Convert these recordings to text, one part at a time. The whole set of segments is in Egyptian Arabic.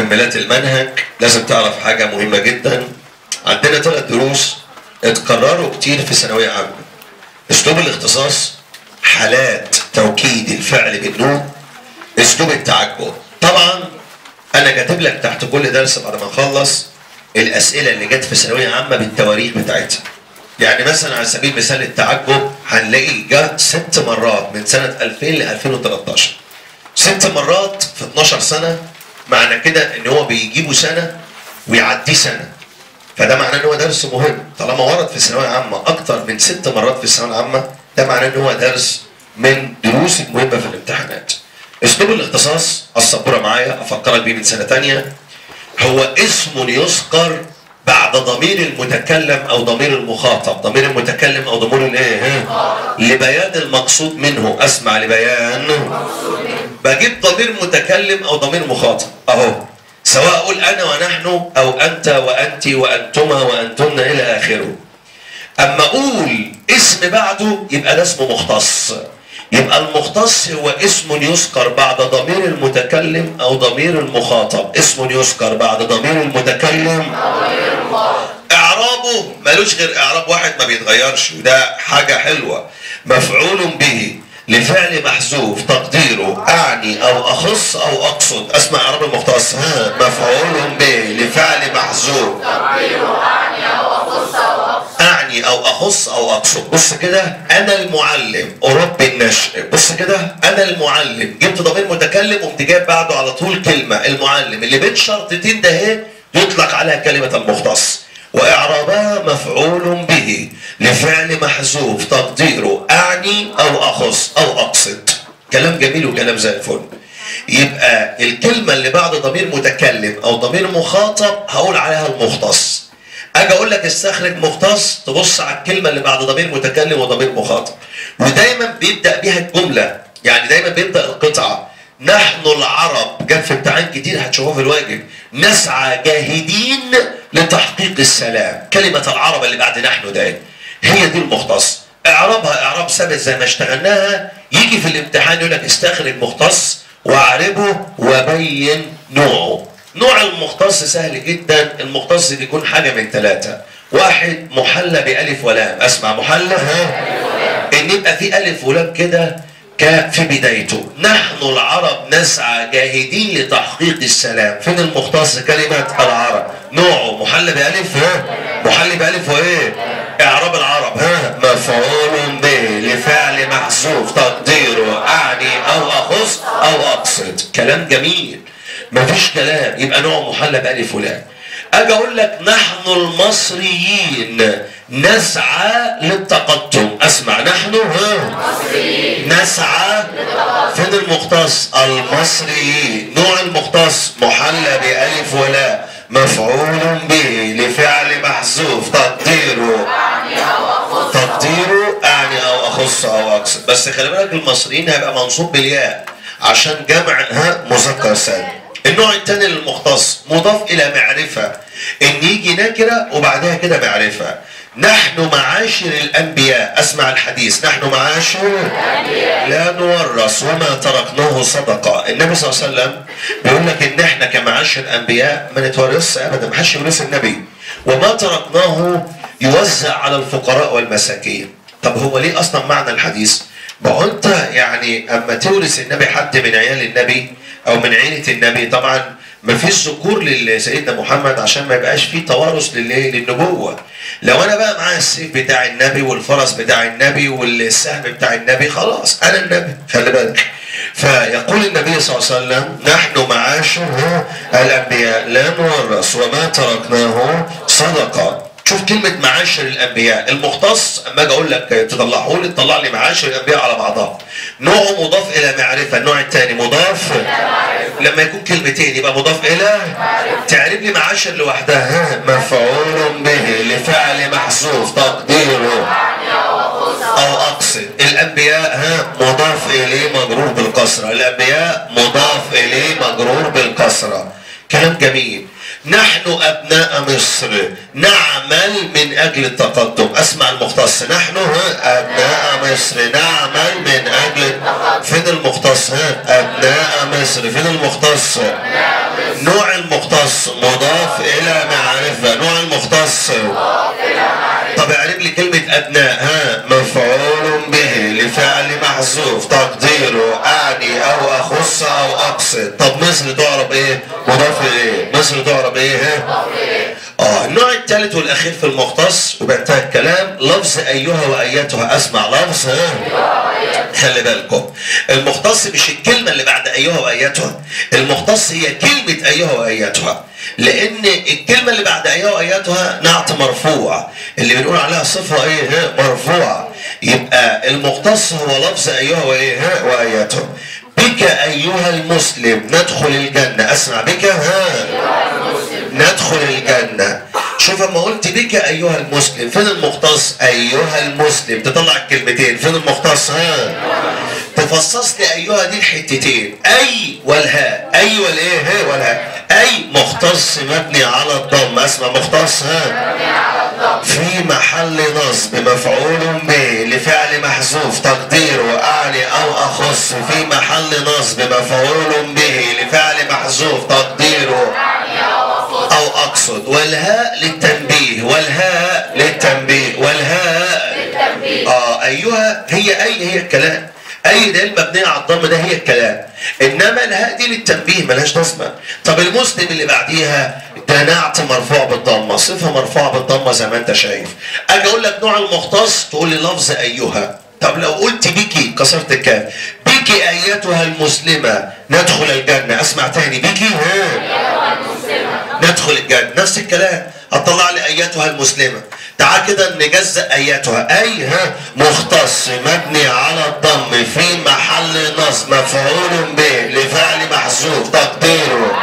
مكملات المنهج لازم تعرف حاجة مهمة جدا عندنا ثلاث دروس اتكرروا كتير في ثانوية عامة اسلوب الاختصاص حالات توكيد الفعل بالنون اسلوب التعجب طبعا انا كاتب لك تحت كل درس بعد ما نخلص الاسئله اللي جت في ثانويه عامه بالتواريخ بتاعتها يعني مثلا على سبيل المثال التعجب هنلاقي جه ست مرات من سنه 2000 ل 2013 ست مرات في 12 سنه معنى كده ان هو بيجيبوا سنه ويعديه سنه فده معناه ان هو درس مهم طالما ورد في الثانويه العامه اكتر من ست مرات في الثانويه العامه ده معناه ان هو درس من دروس المهمه في الامتحانات اسلوب الاختصاص السبوره معايا افكرك بيه من سنه تانية هو اسم يذكر بعد ضمير المتكلم او ضمير المخاطب ضمير المتكلم او ضمير الايه ها؟ لبيان المقصود منه اسمع لبيان بجيب ضمير متكلم او ضمير مخاطب اهو سواء اقول انا ونحن او انت وانت وانتما وانتن الى اخره اما اقول اسم بعده يبقى ده اسم مختص يبقى المختص هو اسم يذكر بعد ضمير المتكلم او ضمير المخاطب اسم يذكر بعد ضمير المتكلم اعرابه ملوش غير اعراب واحد ما بيتغيرش وده حاجه حلوه مفعول به لفعل محذوف تقديره اعني او اخص او اقصد اسمع اعراب المختص ها مفعول به لفعل محذوف اعني او اخص او اقصد بص كده انا المعلم اربي النشء بص كده انا المعلم جبت ضمير متكلم وقمت جايب بعده على طول كلمه المعلم اللي بين شرطتين ده اهي يطلق عليها كلمه المختص واعرابها مفعول به لفعل محذوف تقديره اعني او اخص او اقصد كلام جميل وكلام زي الفل يبقى الكلمه اللي بعد ضمير متكلم او ضمير مخاطب هقول عليها المختص اجي اقول لك استخرج مختص تبص على الكلمه اللي بعد ضمير متكلم وضمير مخاطب ودايما بيبدا بيها الجمله يعني دايما بيبدا القطعه نحن العرب جت في امتحان كتير هتشوفوه في الواجب نسعى جاهدين لتحقيق السلام كلمه العرب اللي بعد نحن ده هي دي المختص اعرابها اعراب ثابت زي ما اشتغلناها يجي في الامتحان يقول لك استخرج مختص واعربه وبين نوعه نوع المختص سهل جدا المختص بيكون حاجة من ثلاثة واحد محلى بألف ولام أسمع محلى ها إن يبقى في ألف ولام كده ك في بدايته نحن العرب نسعى جاهدين لتحقيق السلام فين المختص كلمة العرب نوعه محلى بألف ها محلى بألف وإيه إعراب العرب ها مفعول به لفعل محذوف تقديره أعني أو أخص أو أقصد كلام جميل مفيش كلام يبقى نوع محلى بألف ولام اجي اقول لك نحن المصريين نسعى للتقدم اسمع نحن ها نسعى فين المختص المصريين نوع المختص محلى بألف ولا مفعول به لفعل محذوف تقديره تقديره اعني او اخص او اقصد بس خلي بالك المصريين هيبقى منصوب بالياء عشان جمع ها مذكر سالم النوع الثاني للمختص مضاف الى معرفه ان يجي نكره وبعدها كده معرفه نحن معاشر الانبياء اسمع الحديث نحن معاشر لا نورث وما تركناه صدقه النبي صلى الله عليه وسلم بيقول لك ان احنا كمعاشر الانبياء ما نتورثش ابدا ما حدش يورث النبي وما تركناه يوزع على الفقراء والمساكين طب هو ليه اصلا معنى الحديث ما هو انت يعني اما تورث النبي حد من عيال النبي او من عيله النبي طبعا ما فيش ذكور لسيدنا محمد عشان ما يبقاش فيه توارث للايه للنبوه لو انا بقى معايا السيف بتاع النبي والفرس بتاع النبي والسهم بتاع النبي خلاص انا النبي خلي بالك فيقول النبي صلى الله عليه وسلم نحن معاشر الانبياء لا نورث وما تركناه صدقه شوف كلمة معاشر الأنبياء المختص أما أجي أقول لك تطلعه لي تطلع لي معاشر الأنبياء على بعضها نوعه مضاف إلى معرفة النوع الثاني مضاف لما يكون كلمتين يبقى مضاف إلى تعرف لي معاشر لوحدها مفعول به لفعل محذوف تقديره أو أقصد الأنبياء ها مضاف إليه مجرور بالكسرة الأنبياء مضاف إليه مجرور بالكسرة كلام جميل نحن أبناء مصر نعمل من أجل التقدم أسمع المختص نحن أبناء مصر نعمل من أجل فين المختص المختص ها ابناء مصر فين المختص نوع المختص مضاف الى معرفه نوع المختص طب اعرف لي كلمة أبناء ها مفعول به لفعل محذوف تقديره أعني أو أخص أو أقصد طب مصر تعرب إيه؟ مضاف إيه؟ مصر تعرب إيه ها؟ اه النوع الثالث والاخير في المختص ويبقى انتهى الكلام لفظ ايها وايتها اسمع لفظ ها خلي بالكم المختص مش الكلمه اللي بعد ايها وايتها المختص هي كلمه ايها وايتها لان الكلمه اللي بعد ايها وايتها نعت مرفوع اللي بنقول عليها صفه ايه ها مرفوعه يبقى المختص هو لفظ ايها وايه ها وايتها بك ايها المسلم ندخل الجنه اسمع بك ها ندخل الجنة شوف اما قلت بك ايها المسلم فين المختص ايها المسلم تطلع الكلمتين فين المختص ها تفصص لي ايها دي الحتتين اي والهاء اي والايه ها والهاء اي مختص مبني على الضم اسمع مختص ها في محل نصب مفعول به لفعل محذوف تقديره اعني او اخص في محل نصب مفعول به لفعل محذوف تقديره او اقصد والهاء للتنبيه والهاء للتنبيه والهاء اه ايها هي اي هي الكلام اي ده المبنيه على الضم ده هي الكلام انما الهاء دي للتنبيه ملهاش لازمه طب المسلم اللي بعديها ده نعت مرفوع بالضمه صفه مرفوعه بالضمه زي ما انت شايف اجي اقول لك نوع المختص تقول لي لفظ ايها طب لو قلت بيكي كسرت الكاف بيكي ايتها المسلمه ندخل الجنه اسمع تاني بيكي ها ندخل الجنة نفس الكلام هتطلع لي ايتها المسلمة تعال كده نجزأ ايتها اي ها مختص مبني على الضم في محل نصب مفعول به لفعل محذوف تقديره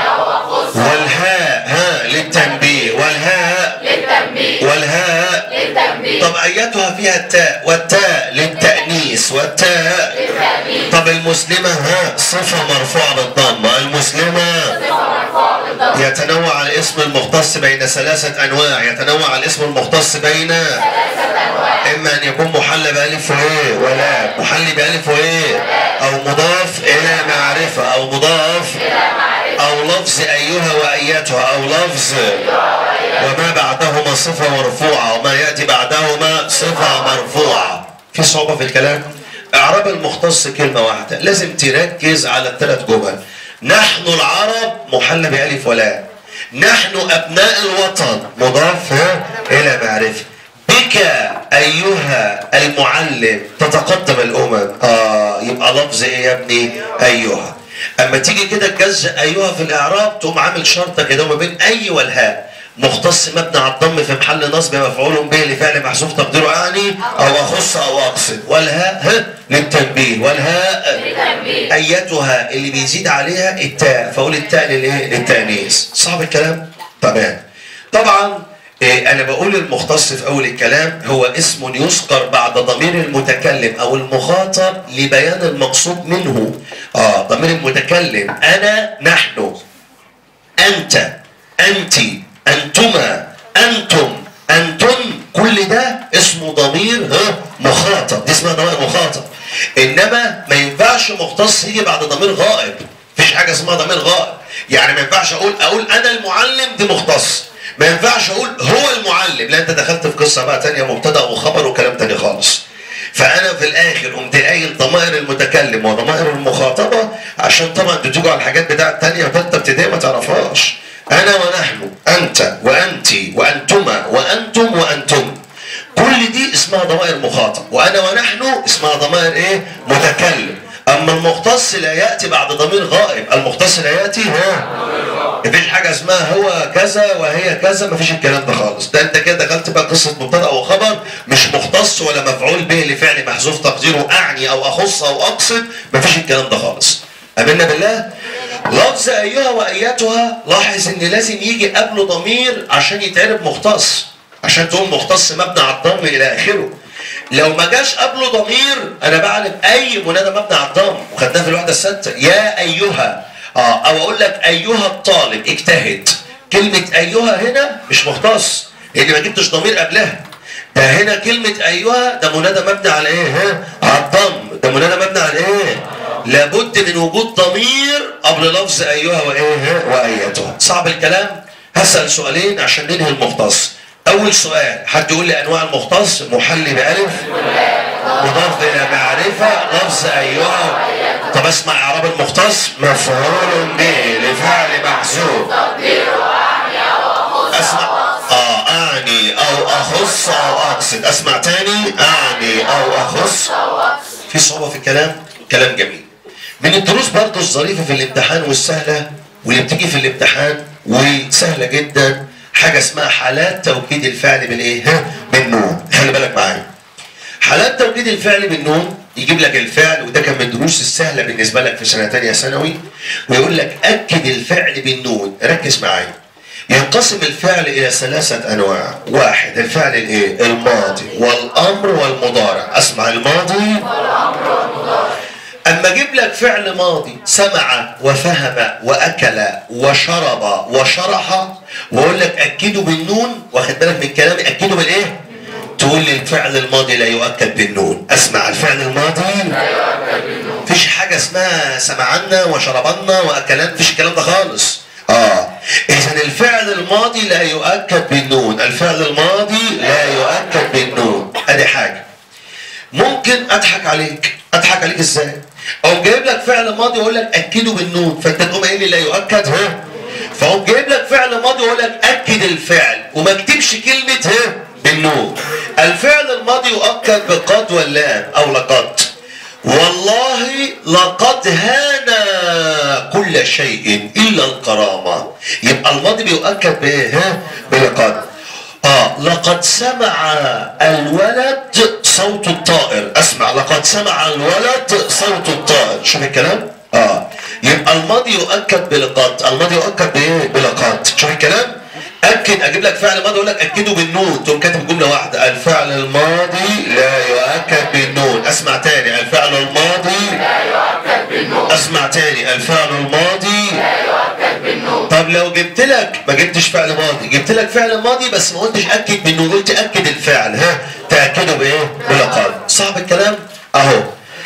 والهاء ها للتنبيه والهاء والهاء طب ايتها فيها التاء والتاء للتأنيث والتاء طب المسلمة ها صفة مرفوعة بالضمة المسلمة يتنوع الاسم المختص بين ثلاثة أنواع يتنوع الاسم المختص بين إما أن يكون محل بألف وإيه ولا محل بألف وإيه أو مضاف إلى معرفة أو مضاف أو لفظ أيها وأيتها أو لفظ وما بعدهما صفة مرفوعة وما يأتي بعدهما صفة مرفوعة في صعوبة في الكلام إعراب المختص كلمة واحدة لازم تركز على الثلاث جمل نحن العرب محل بألف ولا نحن أبناء الوطن مضاف ها إلى معرفة بك أيها المعلم تتقدم الأمم آه يبقى لفظ إيه يا ابني أيها أما تيجي كده تجزء أيها في الإعراب تقوم عامل شرطة كده ما بين أي والهاء مختص مبني على الضم في محل نصب مفعول به لفعل محذوف تقديره أعني أو أخص أو أقصد والهاء ها للتنبيه والهاء ايتها اللي بيزيد عليها التاء فاقول التاء للايه للتانيث صعب الكلام تمام طبعا إيه انا بقول المختص في اول الكلام هو اسم يذكر بعد ضمير المتكلم او المخاطب لبيان المقصود منه اه ضمير المتكلم انا نحن انت انت انتما انتم انتم كل ده اسمه ضمير ها مخاطب دي اسمها ضمير مخاطب انما ما ينفعش مختص يجي بعد ضمير غائب مفيش حاجه اسمها ضمير غائب يعني ما ينفعش اقول اقول انا المعلم دي مختص ما ينفعش اقول هو المعلم لا انت دخلت في قصه بقى تانية مبتدا وخبر وكلام تاني خالص فانا في الاخر قمت قايل ضمائر المتكلم وضمائر المخاطبه عشان طبعا بتيجوا على الحاجات بتاعت تانية وثالثه ابتدائي ما تعرفهاش انا ونحن انت وانت وانتما وانتم وانتم كل دي اسمها ضمائر مخاطب وانا ونحن اسمها ضمائر ايه متكلم اما المختص لا ياتي بعد ضمير غائب المختص لا ياتي ها مفيش حاجه اسمها هو كذا وهي كذا مفيش الكلام ده خالص ده انت كده دخلت بقى قصه مبتدا وخبر مش مختص ولا مفعول به لفعل محذوف تقديره اعني او اخص او اقصد مفيش الكلام ده خالص امنا بالله لفظ ايها وايتها لاحظ ان لازم يجي قبله ضمير عشان يتعرف مختص عشان تقول مختص مبني على الضم الى اخره لو ما جاش قبله ضمير انا بعلم اي منادى مبني على الضم وخدناه في الوحده السادسه يا ايها اه او اقول لك ايها الطالب اجتهد كلمه ايها هنا مش مختص لان ما جبتش ضمير قبلها ده هنا كلمه ايها ده منادى مبني على ايه ها على الضم ده منادى مبني على ايه لابد من وجود ضمير قبل لفظ ايها وايه وايتها صعب الكلام هسال سؤالين عشان ننهي المختص اول سؤال حد يقول لي انواع المختص محلي بالف مضاف الى معرفه لفظ ايها طب اسمع اعراب المختص مفعول به لفعل محذوف اسمع اه اعني او اخص او اقصد اسمع تاني اعني او اخص في صعوبه في الكلام كلام جميل من الدروس برضه الظريفه في الامتحان والسهله واللي بتيجي في الامتحان وسهله جدا حاجه اسمها حالات توكيد الفعل بالايه ها بالنون خلي بالك معايا حالات توكيد الفعل بالنون يجيب لك الفعل وده كان من الدروس السهله بالنسبه لك في سنه ثانيه ثانوي ويقول لك اكد الفعل بالنون ركز معايا ينقسم الفعل الى ثلاثه انواع واحد الفعل الايه الماضي والامر والمضارع اسمع الماضي اما اجيب لك فعل ماضي سمع وفهم واكل وشرب وشرح واقول لك اكده بالنون واخد بالك من كلامي اكده بالايه تقول لي الفعل الماضي لا يؤكد بالنون اسمع الفعل الماضي فيش حاجه اسمها سمعنا وشربنا واكلنا مفيش الكلام ده خالص اه اذا الفعل الماضي لا يؤكد بالنون الفعل الماضي لا يؤكد بالنون ادي حاجه ممكن اضحك عليك اضحك عليك ازاي او جايب لك فعل ماضي واقول لك اكده بالنون فانت تقوم قايل لي لا يؤكد ها فاقوم جايب لك فعل ماضي واقول لك اكد الفعل وما اكتبش كلمه ها بالنون الفعل الماضي يؤكد بقد واللام او لقد والله لقد هان كل شيء الا الكرامه يبقى الماضي بيؤكد بايه ها بلقد اه لقد سمع الولد صوت الطائر اسمع لقد سمع الولد صوت الطائر شوف الكلام اه يبقى الماضي يؤكد بلقد الماضي يؤكد بايه بلقد شوف الكلام اكد اجيب لك فعل ماضي اقول لك اكده بالنون تقوم كاتب جمله واحده الفعل الماضي لا يؤكد بالنون اسمع تاني الفعل الماضي لا يؤكد بالنون اسمع تاني الفعل الماضي لا يؤكد بالنون طب لو جبت لك ما جبتش فعل ماضي جبت لك فعل ماضي بس ما قلتش اكد بالنون قلت اكد الفعل ها تاكده بايه بلقد صعب الكلام اهو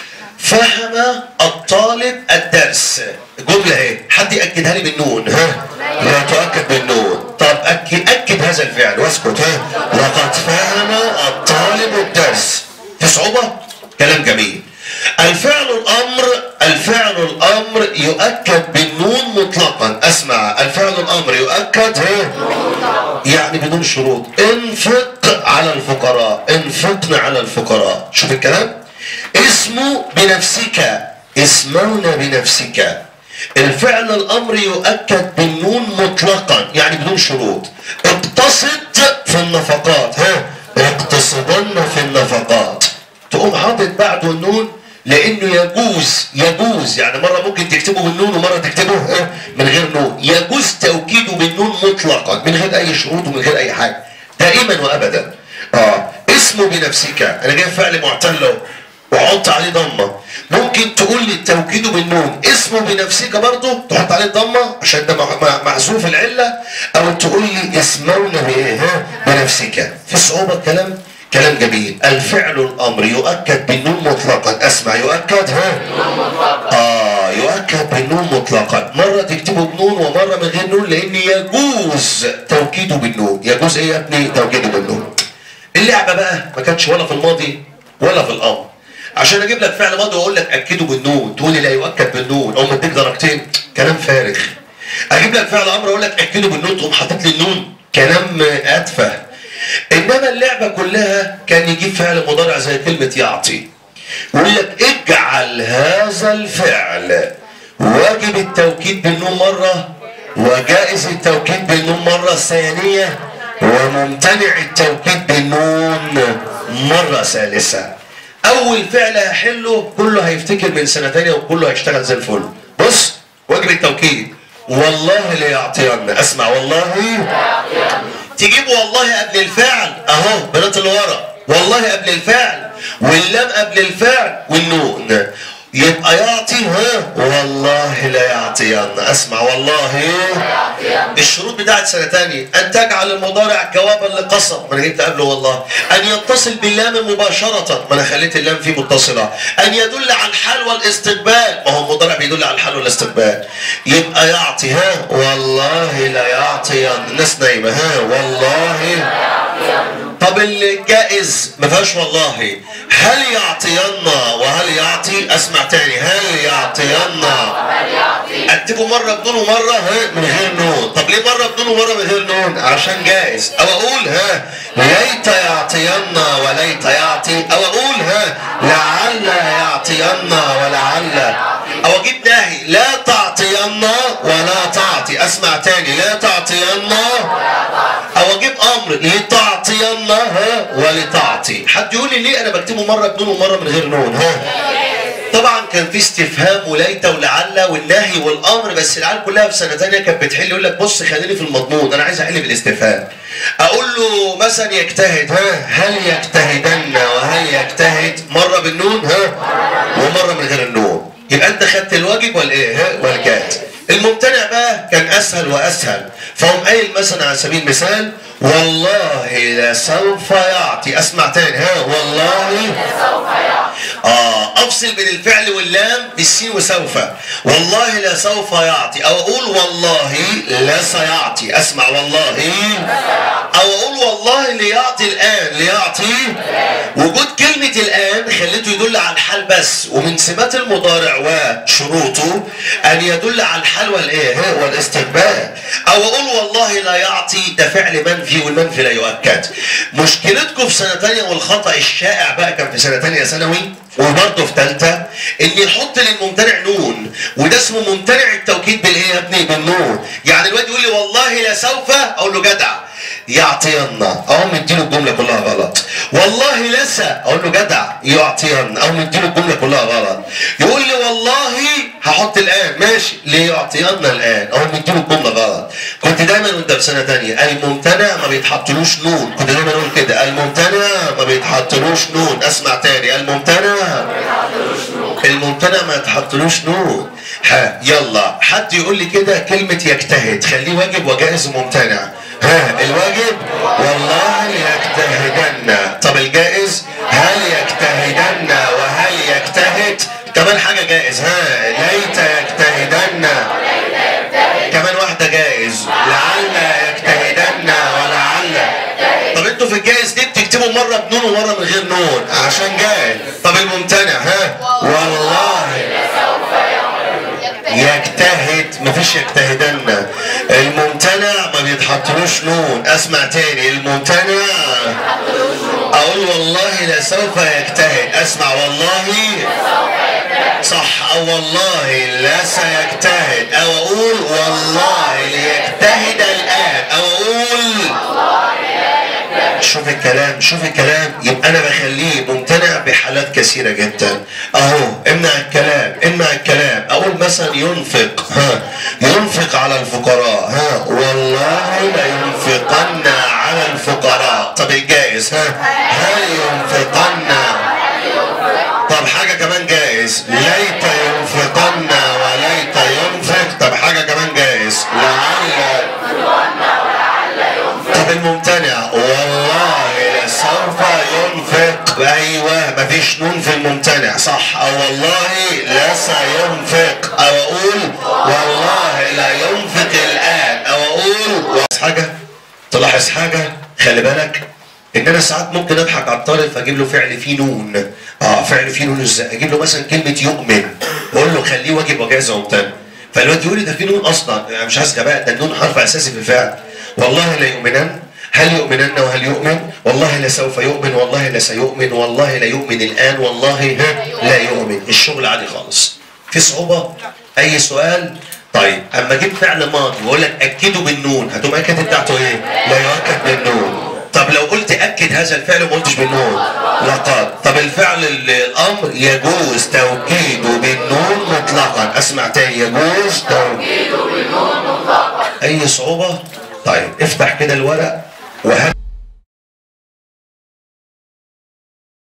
فهم الطالب الدرس جملة اهي حد يأكدها لي بالنون ها لا تؤكد بالنون طب أكد, أكد هذا الفعل واسكت ها لقد فهم الطالب الدرس في صعوبة كلام جميل الفعل الأمر الفعل الأمر يؤكد بالنون مطلقا اسمع الفعل الأمر يؤكد ها يعني بدون شروط انفق على الفقراء انفقنا على الفقراء شوف الكلام اسمه بنفسك اسمون بنفسك الفعل الامر يؤكد بالنون مطلقا يعني بدون شروط اقتصد في النفقات ها اقتصدن في النفقات تقوم حاطط بعده النون لانه يجوز يجوز يعني مره ممكن تكتبه بالنون ومره تكتبه ها من غير نون يجوز توكيده بالنون مطلقا من غير اي شروط ومن غير اي حاجه دائما وابدا اه اسمه بنفسك انا جايب فعل معتل اهو وحط عليه ضمه ممكن تقول لي توكيده بالنون اسمه بنفسك برضه تحط عليه ضمه عشان ده محذوف العله او تقول لي اسمون بايه ها بنفسك في صعوبه الكلام كلام جميل الفعل الامر يؤكد بالنون مطلقا اسمع يؤكد ها اه يؤكد بالنون مطلقا مره تكتبه بنون ومره من غير نون لان يجوز توكيده بالنون يجوز ايه يا ابني توكيده بالنون اللعبه بقى ما كانتش ولا في الماضي ولا في الامر عشان اجيب لك فعل ماضي واقول لك اكده بالنون تقول لي لا يؤكد بالنون او مديك درجتين كلام فارغ اجيب لك فعل امر اقول لك اكده بالنون تقوم حاطط لي النون كلام اتفه انما اللعبه كلها كان يجيب فعل مضارع زي كلمه يعطي يقول لك اجعل هذا الفعل واجب التوكيد بالنون مره وجائز التوكيد بالنون مره ثانيه وممتنع التوكيد بالنون مره ثالثه اول فعل هحله كله هيفتكر من سنه تانية وكله هيشتغل زي الفل بص واجب التوكيد والله ليعطين اسمع والله تجيب والله قبل الفعل اهو بنات اللي ورا والله قبل الفعل واللام قبل الفعل والنون يبقى يعطي ها والله لا يعطين اسمع والله الشروط بتاعت سنه تانية ان تجعل المضارع جوابا لقسم ما انا جبت قبله والله ان يتصل باللام مباشره ما انا خليت اللام فيه متصله ان يدل على الحال والاستقبال ما هو المضارع بيدل على الحال والاستقبال يبقى يعطي ها والله لا يعطين الناس نايمه ها والله طب الجائز ما فيهاش والله هل يعطينا وهل يعطي اسمع تاني هل يعطينا اكتبه مره بدون ومره ها من غير نون طب ليه مره بدون ومره من غير نون عشان جائز او اقول ها ليت يعطينا وليت يعطي او اقول ها لعل يعطينا ولعل او اجيب نهي لا تعطينا ولا تعطي اسمع تاني لا تعطينا او اجيب امر لتعطينا ها ولتعطي حد يقول لي ليه انا بكتبه مره بدون ومره من غير نون ها طبعا كان في استفهام وليت ولعل والنهي والامر بس العيال كلها في سنه ثانيه كانت بتحل يقول لك بص خليني في المضمون انا عايز احل بالاستفهام اقول له مثلا يجتهد ها هل يجتهدن وهل يجتهد مره بالنون ها ومره من غير النون يبقى انت خدت الواجب والايه ها والجائز الممتنع بقى كان اسهل واسهل فهم قايل مثلا على سبيل المثال والله لسوف يعطي اسمع تاني ها والله اه افصل بين الفعل واللام بالسين وسوف والله لسوف يعطي او اقول والله لا سيعطي اسمع والله او اقول والله ليعطي الان ليعطي وجود كلمة الان خليته يدل على الحال بس ومن سمات المضارع وشروطه ان يدل على الحال والايه ها، والاستقبال او اقول والله لا يعطي ده فعل منفي والمنفي لا يؤكد مشكلتكم في سنة تانية والخطأ الشائع بقى كان في سنة تانية ثانوي وبرضه في ثالثة ان يحط للممتنع نون وده اسمه ممتنع التوكيد بالايه يا ابني بالنون يعني الواد يقول لي والله لسوف اقول له جدع يعطينا او مديله الجمله كلها غلط والله لسا اقول له جدع يعطينا او مديله الجمله كلها غلط يقول لي والله هحط الان ماشي ليه يعطينا الان او مديله الجمله غلط كنت دايما وانت في سنه ثانيه الممتنع ما بيتحطلوش نون كنت دايما اقول كده الممتنع ما بيتحطلوش نون اسمع تاني الممتنع الممتنع ما يتحطلوش نون ها يلا حد يقول لي كده كلمة يجتهد خليه واجب وجائز وممتنع ها الواجب والله يجتهدن طب الجائز هل يجتهدن وهل يجتهد كمان حاجة جائز ها ليت يجتهدن كمان واحدة جائز لعل يجتهدن ولعل طب انتوا في الجائز دي بتكتبوا مرة بنون ومرة من غير نون عشان جائز طب الممتنع ها والله يجتهد مفيش يجتهدن الممتنع ما بيتحطلوش نون اسمع تاني الممتنع اقول والله لسوف يجتهد اسمع والله صح او والله لا سيجتهد او اقول والله ليجتهد الان او اقول شوف الكلام شوف الكلام يبقى انا بخليه ممتنع بحالات كثيره جدا اهو امنع الكلام امنع الكلام اقول مثلا ينفق ها ينفق على الفقراء ها والله لينفقن على الفقراء طب الجائز ها هل ينفقن طب حاجه كمان جائز ليت ينفقن وليت ينفق طب حاجه كمان جائز لعل طب الممتنع والله لسوف ينفق ايوه مفيش نون في الممتنع صح او والله لا سينفق او اقول والله لا ينفق الان او اقول تلاحظ حاجه تلاحظ حاجه خلي بالك ان انا ساعات ممكن اضحك على الطالب فاجيب له فعل فيه نون اه فعل فيه نون ازاي اجيب له مثلا كلمه يؤمن واقول له خليه واجب وجائز وممتنع فالواد يقول لي ده في نون اصلا يعني مش عايز غباء ده النون حرف اساسي في الفعل والله لا يؤمنن هل يؤمنن وهل يؤمن والله لسوف يؤمن والله لسيؤمن والله لا يؤمن الان والله ها لا يؤمن الشغل عادي خالص في صعوبه اي سؤال طيب اما جيب فعل ماضي واقول لك اكده بالنون هتقوم اكد بتاعته ايه لا يؤكد بالنون طب لو قلت اكد هذا الفعل وما قلتش بالنون لقد طب الفعل ال- الامر يجوز توكيده بالنون مطلقا اسمع تاني يجوز توكيده بالنون مطلقا اي صعوبه طيب افتح كده الورق وهات